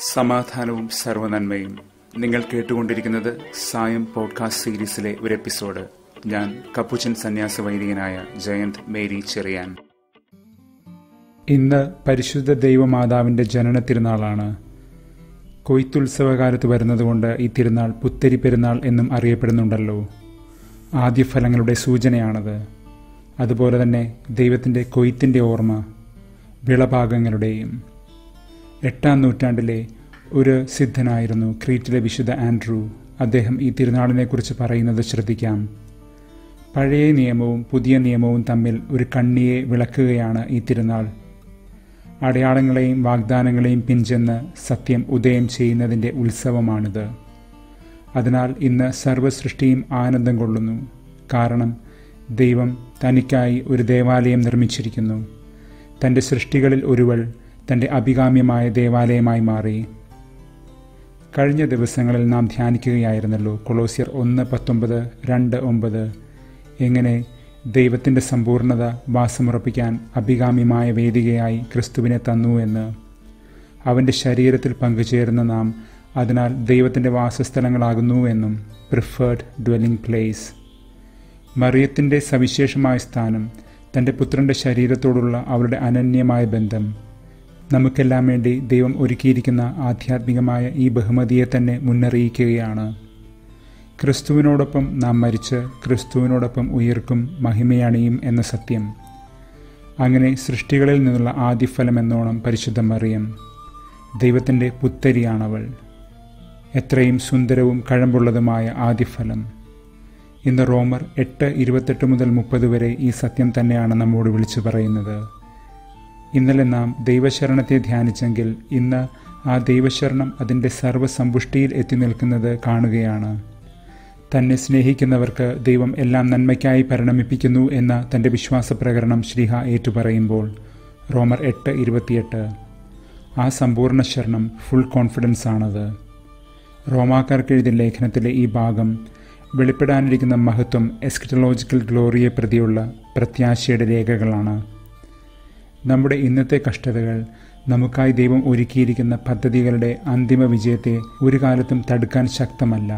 സമാധാനവും സർവനന്മയും നിങ്ങൾ കേട്ടുകൊണ്ടിരിക്കുന്നത് സായം പോഡ്കാസ്റ്റ് സീരീസിലെ ഒരു എപ്പിസോഡ് ഞാൻ കപ്പുച്ചൻ സന്യാസ വൈദികനായ ജയന്ത് മേരി ചെറിയാൻ ഇന്ന് പരിശുദ്ധ ദൈവമാതാവിന്റെ ജനന തിരുനാളാണ് കൊയ്ത്തുത്സവകാലത്ത് വരുന്നതുകൊണ്ട് ഈ തിരുനാൾ പുത്തരി പെരുന്നാൾ എന്നും അറിയപ്പെടുന്നുണ്ടല്ലോ ആദ്യഫലങ്ങളുടെ സൂചനയാണത് അതുപോലെ തന്നെ ദൈവത്തിൻ്റെ കൊയ്ത്തിൻ്റെ ഓർമ്മ വിളഭാഗങ്ങളുടെയും എട്ടാം നൂറ്റാണ്ടിലെ ഒരു സിദ്ധനായിരുന്നു ക്രീറ്റിലെ വിശുദ്ധ ആൻഡ്രൂ അദ്ദേഹം ഈ തിരുനാളിനെക്കുറിച്ച് പറയുന്നത് ശ്രദ്ധിക്കാം പഴയ നിയമവും പുതിയ നിയമവും തമ്മിൽ ഒരു കണ്ണിയെ വിളക്കുകയാണ് ഈ തിരുനാൾ അടയാളങ്ങളെയും വാഗ്ദാനങ്ങളെയും പിഞ്ചെന്ന് സത്യം ഉദയം ചെയ്യുന്നതിൻ്റെ ഉത്സവമാണിത് അതിനാൽ ഇന്ന് സർവസൃഷ്ടിയും ആനന്ദം കൊള്ളുന്നു കാരണം ദൈവം തനിക്കായി ഒരു ദേവാലയം നിർമ്മിച്ചിരിക്കുന്നു തൻ്റെ സൃഷ്ടികളിൽ ഒരുവൾ തൻ്റെ അഭികാമ്യമായ ദേവാലയമായി മാറി കഴിഞ്ഞ ദിവസങ്ങളിൽ നാം ധ്യാനിക്കുകയായിരുന്നല്ലോ കൊളോസിയർ ഒന്ന് പത്തൊമ്പത് രണ്ട് ഒമ്പത് എങ്ങനെ ദൈവത്തിൻ്റെ സമ്പൂർണത വാസമുറപ്പിക്കാൻ അഭികാമ്യമായ വേദികയായി ക്രിസ്തുവിനെ തന്നു എന്ന് അവൻ്റെ ശരീരത്തിൽ പങ്കുചേരുന്ന നാം അതിനാൽ ദൈവത്തിൻ്റെ വാസസ്ഥലങ്ങളാകുന്നു എന്നും പ്രിഫേർഡ് ഡ്വെല്ലിംഗ് പ്ലേസ് മറിയത്തിൻ്റെ സവിശേഷമായ സ്ഥാനം തൻ്റെ പുത്രൻ്റെ ശരീരത്തോടുള്ള അവരുടെ അനന്യമായ ബന്ധം നമുക്കെല്ലാം വേണ്ടി ദൈവം ഒരുക്കിയിരിക്കുന്ന ആധ്യാത്മികമായ ഈ ബഹുമതിയെ തന്നെ മുന്നറിയിക്കുകയാണ് ക്രിസ്തുവിനോടൊപ്പം നാം മരിച്ച് ക്രിസ്തുവിനോടൊപ്പം ഉയർക്കും മഹിമയണിയും എന്ന സത്യം അങ്ങനെ സൃഷ്ടികളിൽ നിന്നുള്ള ആദ്യഫലം എന്നോണം പരിശുദ്ധ മറിയം ദൈവത്തിൻ്റെ പുത്തരിയാണവൾ എത്രയും സുന്ദരവും കഴമ്പുള്ളതുമായ ആദ്യഫലം ഇന്ന് റോമർ എട്ട് ഇരുപത്തെട്ട് മുതൽ മുപ്പത് വരെ ഈ സത്യം തന്നെയാണ് നമ്മോട് വിളിച്ചു പറയുന്നത് ഇന്നലെ നാം ദൈവശരണത്തെ ധ്യാനിച്ചെങ്കിൽ ഇന്ന് ആ ദൈവശരണം അതിൻ്റെ സർവ്വസമ്പുഷ്ടിയിൽ എത്തി നിൽക്കുന്നത് കാണുകയാണ് തന്നെ സ്നേഹിക്കുന്നവർക്ക് ദൈവം എല്ലാം നന്മയ്ക്കായി പരിണമിപ്പിക്കുന്നു എന്ന തൻ്റെ വിശ്വാസ പ്രകരണം ശ്രീഹ ഏറ്റുപറയുമ്പോൾ റോമർ എട്ട് ഇരുപത്തിയെട്ട് ആ സമ്പൂർണ്ണ ശരണം ഫുൾ കോൺഫിഡൻസ് ആണത് റോമാക്കാർക്ക് എഴുതിയ ലേഖനത്തിലെ ഈ ഭാഗം വെളിപ്പെടാനിരിക്കുന്ന മഹത്വം എസ്കിറ്റലോജിക്കൽ ഗ്ലോറിയെ പ്രതിയുള്ള പ്രത്യാശയുടെ രേഖകളാണ് നമ്മുടെ ഇന്നത്തെ കഷ്ടതകൾ നമുക്കായി ദൈവം ഒരുക്കിയിരിക്കുന്ന പദ്ധതികളുടെ അന്തിമ വിജയത്തെ ഒരു കാലത്തും തടുക്കാൻ ശക്തമല്ല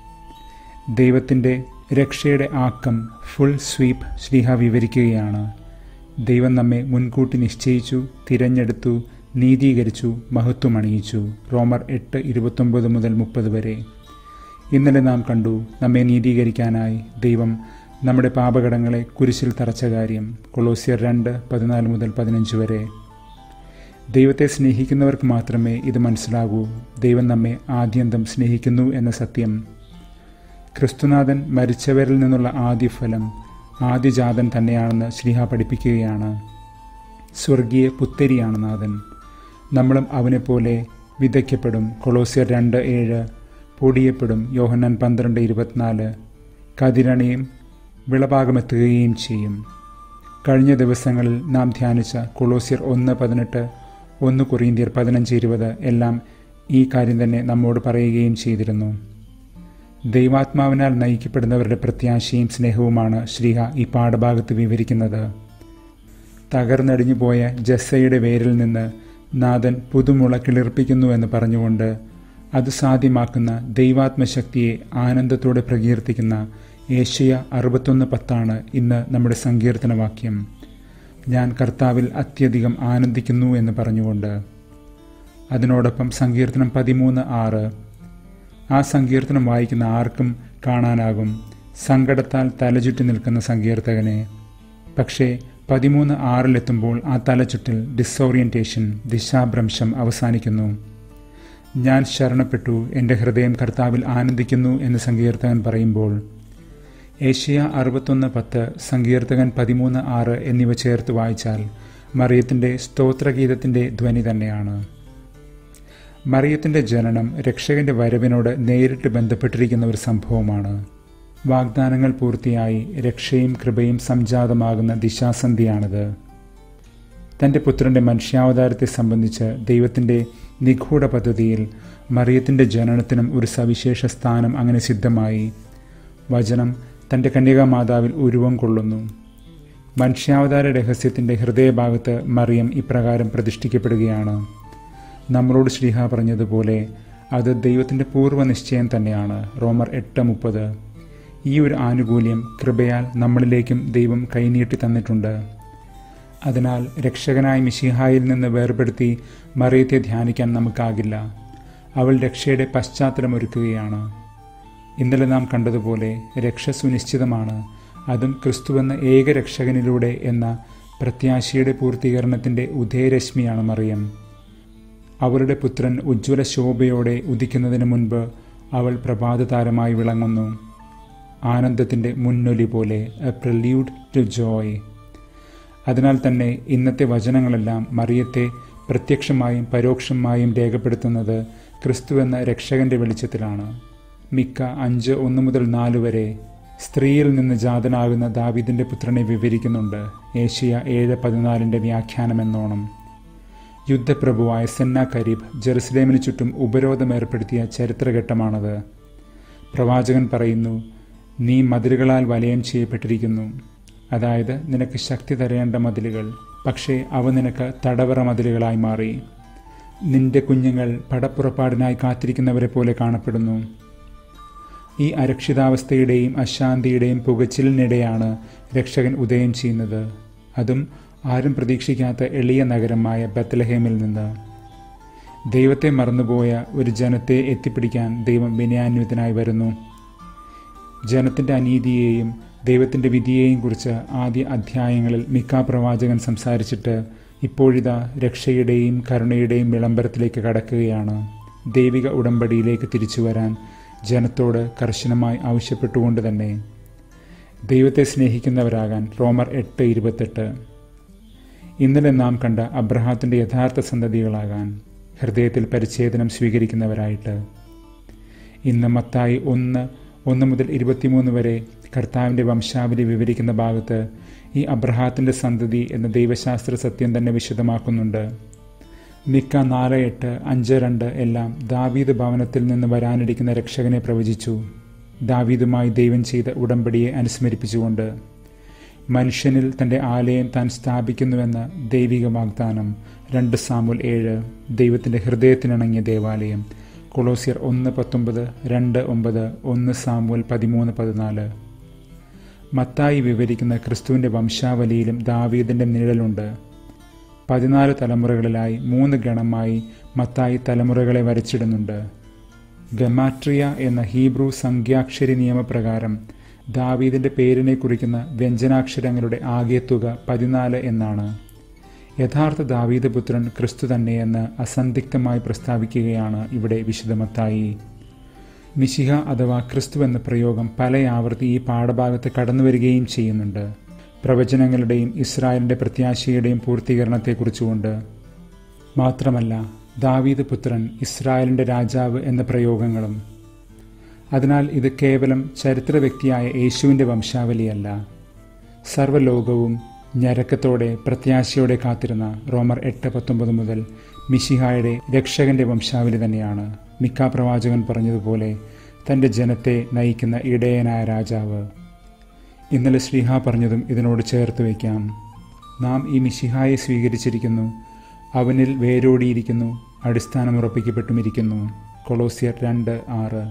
ദൈവത്തിൻ്റെ രക്ഷയുടെ ആക്കം ഫുൾ സ്വീപ്പ് ശ്രീഹ വിവരിക്കുകയാണ് ദൈവം നമ്മെ മുൻകൂട്ടി നിശ്ചയിച്ചു തിരഞ്ഞെടുത്തു നീതീകരിച്ചു മഹത്വം അണിയിച്ചു റോമർ എട്ട് ഇരുപത്തൊമ്പത് മുതൽ മുപ്പത് വരെ ഇന്നലെ നാം കണ്ടു നമ്മെ നീതീകരിക്കാനായി ദൈവം നമ്മുടെ പാപകടങ്ങളെ കുരിശിൽ തറച്ച കാര്യം കൊളോസിയർ രണ്ട് പതിനാല് മുതൽ പതിനഞ്ച് വരെ ദൈവത്തെ സ്നേഹിക്കുന്നവർക്ക് മാത്രമേ ഇത് മനസ്സിലാകൂ ദൈവം നമ്മെ ആദ്യന്തം സ്നേഹിക്കുന്നു എന്ന സത്യം ക്രിസ്തുനാഥൻ മരിച്ചവരിൽ നിന്നുള്ള ആദ്യഫലം ആദ്യജാതൻ തന്നെയാണെന്ന് ശ്രീഹ പഠിപ്പിക്കുകയാണ് സ്വർഗീയ പുത്തരിയാണ് നാഥൻ നമ്മളും അവനെപ്പോലെ വിതയ്ക്കപ്പെടും കൊളോസിയർ രണ്ട് ഏഴ് പൊടിയപ്പെടും യോഹന്നാൻ പന്ത്രണ്ട് ഇരുപത്തിനാല് കതിരണിയും വിളഭാഗമെത്തുകയും ചെയ്യും കഴിഞ്ഞ ദിവസങ്ങളിൽ നാം ധ്യാനിച്ച കൊളോസിയർ ഒന്ന് പതിനെട്ട് ഒന്ന് കൊറിയന്തിയർ പതിനഞ്ച് ഇരുപത് എല്ലാം ഈ കാര്യം തന്നെ നമ്മോട് പറയുകയും ചെയ്തിരുന്നു ദൈവാത്മാവിനാൽ നയിക്കപ്പെടുന്നവരുടെ പ്രത്യാശയും സ്നേഹവുമാണ് ശ്രീഹ ഈ പാഠഭാഗത്ത് വിവരിക്കുന്നത് തകർന്നടിഞ്ഞു പോയ ജസ്സയുടെ വേരിൽ നിന്ന് നാഥൻ പുതുമുള കിളിർപ്പിക്കുന്നു എന്ന് പറഞ്ഞുകൊണ്ട് അത് സാധ്യമാക്കുന്ന ദൈവാത്മശക്തിയെ ആനന്ദത്തോടെ പ്രകീർത്തിക്കുന്ന ഏഷ്യ അറുപത്തൊന്ന് പത്താണ് ഇന്ന് നമ്മുടെ സങ്കീർത്തനവാക്യം ഞാൻ കർത്താവിൽ അത്യധികം ആനന്ദിക്കുന്നു എന്ന് പറഞ്ഞുകൊണ്ട് അതിനോടൊപ്പം സങ്കീർത്തനം പതിമൂന്ന് ആറ് ആ സങ്കീർത്തനം വായിക്കുന്ന ആർക്കും കാണാനാകും സങ്കടത്താൽ തലചുറ്റി നിൽക്കുന്ന സങ്കീർത്തകനെ പക്ഷേ പതിമൂന്ന് ആറിലെത്തുമ്പോൾ ആ തലചുറ്റിൽ ഡിസോറിയൻറ്റേഷൻ ദിശാഭ്രംശം അവസാനിക്കുന്നു ഞാൻ ശരണപ്പെട്ടു എൻ്റെ ഹൃദയം കർത്താവിൽ ആനന്ദിക്കുന്നു എന്ന് സങ്കീർത്തകൻ പറയുമ്പോൾ ഏഷ്യ അറുപത്തൊന്ന് പത്ത് സങ്കീർത്തകൻ പതിമൂന്ന് ആറ് എന്നിവ ചേർത്ത് വായിച്ചാൽ മറിയത്തിൻ്റെ സ്തോത്രഗീതത്തിൻ്റെ ധ്വനി തന്നെയാണ് മറിയത്തിൻ്റെ ജനനം രക്ഷകന്റെ വരവിനോട് നേരിട്ട് ബന്ധപ്പെട്ടിരിക്കുന്ന ഒരു സംഭവമാണ് വാഗ്ദാനങ്ങൾ പൂർത്തിയായി രക്ഷയും കൃപയും സംജാതമാകുന്ന ദിശാസന്ധിയാണിത് തൻ്റെ പുത്രൻ്റെ മനുഷ്യാവതാരത്തെ സംബന്ധിച്ച് ദൈവത്തിൻ്റെ നിഗൂഢ പദ്ധതിയിൽ മറിയത്തിൻ്റെ ജനനത്തിനും ഒരു സവിശേഷ സ്ഥാനം അങ്ങനെ സിദ്ധമായി വചനം തൻ്റെ കന്യകാമാതാവിൽ ഉരുവം കൊള്ളുന്നു മനുഷ്യാവതാര രഹസ്യത്തിൻ്റെ ഹൃദയഭാഗത്ത് മറിയം ഇപ്രകാരം പ്രതിഷ്ഠിക്കപ്പെടുകയാണ് നമ്മളോട് ശ്രീഹ പറഞ്ഞതുപോലെ അത് ദൈവത്തിൻ്റെ പൂർവ്വ നിശ്ചയം തന്നെയാണ് റോമർ എട്ട് മുപ്പത് ഈ ഒരു ആനുകൂല്യം കൃപയാൽ നമ്മളിലേക്കും ദൈവം കൈനീട്ടി തന്നിട്ടുണ്ട് അതിനാൽ രക്ഷകനായ മിഷിഹായിൽ നിന്ന് വേർപെടുത്തി മറിയത്തെ ധ്യാനിക്കാൻ നമുക്കാകില്ല അവൾ രക്ഷയുടെ പശ്ചാത്തലമൊരുക്കുകയാണ് ഇന്നലെ നാം കണ്ടതുപോലെ രക്ഷ സുനിശ്ചിതമാണ് അതും ക്രിസ്തുവെന്ന ഏക രക്ഷകനിലൂടെ എന്ന പ്രത്യാശയുടെ പൂർത്തീകരണത്തിൻ്റെ ഉദയരശ്മിയാണ് മറിയം അവളുടെ പുത്രൻ ഉജ്ജ്വല ശോഭയോടെ ഉദിക്കുന്നതിന് മുൻപ് അവൾ പ്രഭാതതാരമായി വിളങ്ങുന്നു ആനന്ദത്തിൻ്റെ മുന്നൊലി പോലെ എ പ്രല്യൂഡ് ടു ജോയ് അതിനാൽ തന്നെ ഇന്നത്തെ വചനങ്ങളെല്ലാം മറിയത്തെ പ്രത്യക്ഷമായും പരോക്ഷമായും രേഖപ്പെടുത്തുന്നത് ക്രിസ്തു എന്ന രക്ഷകന്റെ വെളിച്ചത്തിലാണ് മിക്ക അഞ്ച് ഒന്ന് മുതൽ നാല് വരെ സ്ത്രീയിൽ നിന്ന് ജാതനാകുന്ന ദാവിദിന്റെ പുത്രനെ വിവരിക്കുന്നുണ്ട് ഏഷ്യ ഏഴ് പതിനാലിൻ്റെ വ്യാഖ്യാനമെന്നോണം യുദ്ധപ്രഭുവായ സെന്ന കരീബ് ജെറുസലേമിന് ചുറ്റും ഉപരോധം ഏർപ്പെടുത്തിയ ചരിത്രഘട്ടമാണത് പ്രവാചകൻ പറയുന്നു നീ മതിലുകളാൽ വലയം ചെയ്യപ്പെട്ടിരിക്കുന്നു അതായത് നിനക്ക് ശക്തി തരേണ്ട മതിലുകൾ പക്ഷേ അവ നിനക്ക് തടവറ മതിലുകളായി മാറി നിന്റെ കുഞ്ഞുങ്ങൾ പടപ്പുറപ്പാടിനായി കാത്തിരിക്കുന്നവരെ പോലെ കാണപ്പെടുന്നു ഈ അരക്ഷിതാവസ്ഥയുടെയും അശാന്തിയുടെയും പുകച്ചിലിനിടെയാണ് രക്ഷകൻ ഉദയം ചെയ്യുന്നത് അതും ആരും പ്രതീക്ഷിക്കാത്ത എളിയ നഗരമായ ബത്തലഹേമിൽ നിന്ന് ദൈവത്തെ മറന്നുപോയ ഒരു ജനത്തെ എത്തിപ്പിടിക്കാൻ ദൈവം വിനയാന്വിതനായി വരുന്നു ജനത്തിൻ്റെ അനീതിയെയും ദൈവത്തിൻ്റെ വിധിയെയും കുറിച്ച് ആദ്യ അധ്യായങ്ങളിൽ മിക്ക പ്രവാചകൻ സംസാരിച്ചിട്ട് ഇപ്പോഴിതാ രക്ഷയുടെയും കരുണയുടെയും വിളംബരത്തിലേക്ക് കടക്കുകയാണ് ദൈവിക ഉടമ്പടിയിലേക്ക് തിരിച്ചു വരാൻ ജനത്തോട് കർശനമായി ആവശ്യപ്പെട്ടുകൊണ്ട് തന്നെ ദൈവത്തെ സ്നേഹിക്കുന്നവരാകാൻ റോമർ എട്ട് ഇരുപത്തെട്ട് ഇന്നലെ നാം കണ്ട അബ്രഹാത്തിൻ്റെ യഥാർത്ഥ സന്തതികളാകാൻ ഹൃദയത്തിൽ പരിച്ഛേദനം സ്വീകരിക്കുന്നവരായിട്ട് ഇന്ന് മത്തായി ഒന്ന് ഒന്ന് മുതൽ ഇരുപത്തിമൂന്ന് വരെ കർത്താവിൻ്റെ വംശാവലി വിവരിക്കുന്ന ഭാഗത്ത് ഈ അബ്രഹാത്തിൻ്റെ സന്തതി എന്ന ദൈവശാസ്ത്ര സത്യം തന്നെ വിശദമാക്കുന്നുണ്ട് മിക്ക നാല് എട്ട് അഞ്ച് രണ്ട് എല്ലാം ദാവീദ് ഭവനത്തിൽ നിന്ന് വരാനിരിക്കുന്ന രക്ഷകനെ പ്രവചിച്ചു ദാവീദുമായി ദൈവം ചെയ്ത ഉടമ്പടിയെ അനുസ്മരിപ്പിച്ചുകൊണ്ട് മനുഷ്യനിൽ തൻ്റെ ആലയം താൻ സ്ഥാപിക്കുന്നുവെന്ന ദൈവിക വാഗ്ദാനം രണ്ട് സാമുൽ ഏഴ് ദൈവത്തിൻ്റെ ഹൃദയത്തിനിണങ്ങിയ ദേവാലയം കൊളോസിയർ ഒന്ന് പത്തൊമ്പത് രണ്ട് ഒമ്പത് ഒന്ന് സാമുൽ പതിമൂന്ന് പതിനാല് മത്തായി വിവരിക്കുന്ന ക്രിസ്തുവിൻ്റെ വംശാവലിയിലും ദാവീദിൻ്റെ നിഴലുണ്ട് പതിനാല് തലമുറകളിലായി മൂന്ന് ഗണമായി മത്തായി തലമുറകളെ വരച്ചിടുന്നുണ്ട് ഗമാട്രിയ എന്ന ഹീബ്രു സംഖ്യാക്ഷരി നിയമപ്രകാരം ദാവീദിൻ്റെ പേരിനെ കുറിക്കുന്ന വ്യഞ്ജനാക്ഷരങ്ങളുടെ ആകെ തുക പതിനാല് എന്നാണ് യഥാർത്ഥ ദാവീദ് പുത്രൻ ക്രിസ്തു തന്നെയെന്ന് അസന്ദിഗ്ധമായി പ്രസ്താവിക്കുകയാണ് ഇവിടെ വിശുദ്ധമത്തായി മിശിഹ അഥവാ ക്രിസ്തു എന്ന പ്രയോഗം പല ആവർത്തി ഈ പാഠഭാഗത്ത് കടന്നുവരികയും ചെയ്യുന്നുണ്ട് പ്രവചനങ്ങളുടെയും ഇസ്രായേലിൻ്റെ പ്രത്യാശയുടെയും പൂർത്തീകരണത്തെക്കുറിച്ചുകൊണ്ട് മാത്രമല്ല ദാവീദ് പുത്രൻ ഇസ്രായേലിൻ്റെ രാജാവ് എന്ന പ്രയോഗങ്ങളും അതിനാൽ ഇത് കേവലം ചരിത്ര വ്യക്തിയായ യേശുവിൻ്റെ വംശാവലിയല്ല സർവ്വലോകവും ഞരക്കത്തോടെ പ്രത്യാശയോടെ കാത്തിരുന്ന റോമർ എട്ട് പത്തൊമ്പത് മുതൽ മിഷിഹായുടെ രക്ഷകന്റെ വംശാവലി തന്നെയാണ് മിക്ക പ്രവാചകൻ പറഞ്ഞതുപോലെ തൻ്റെ ജനത്തെ നയിക്കുന്ന ഇടയനായ രാജാവ് ഇന്നലെ ശ്രീഹ പറഞ്ഞതും ഇതിനോട് ചേർത്ത് വയ്ക്കാം നാം ഈ മിഷിഹായെ സ്വീകരിച്ചിരിക്കുന്നു അവനിൽ വേരോടിയിരിക്കുന്നു അടിസ്ഥാനമുറപ്പിക്കപ്പെട്ടുമിരിക്കുന്നു കൊളോസിയർ രണ്ട് ആറ്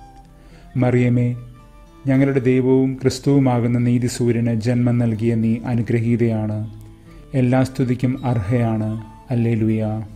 മറിയമേ ഞങ്ങളുടെ ദൈവവും ക്രിസ്തുവുമാകുന്ന നീതി സൂര്യന് ജന്മം നൽകിയ നീ അനുഗ്രഹീതയാണ് എല്ലാ സ്തുതിക്കും അർഹയാണ് അല്ലേ ലുയ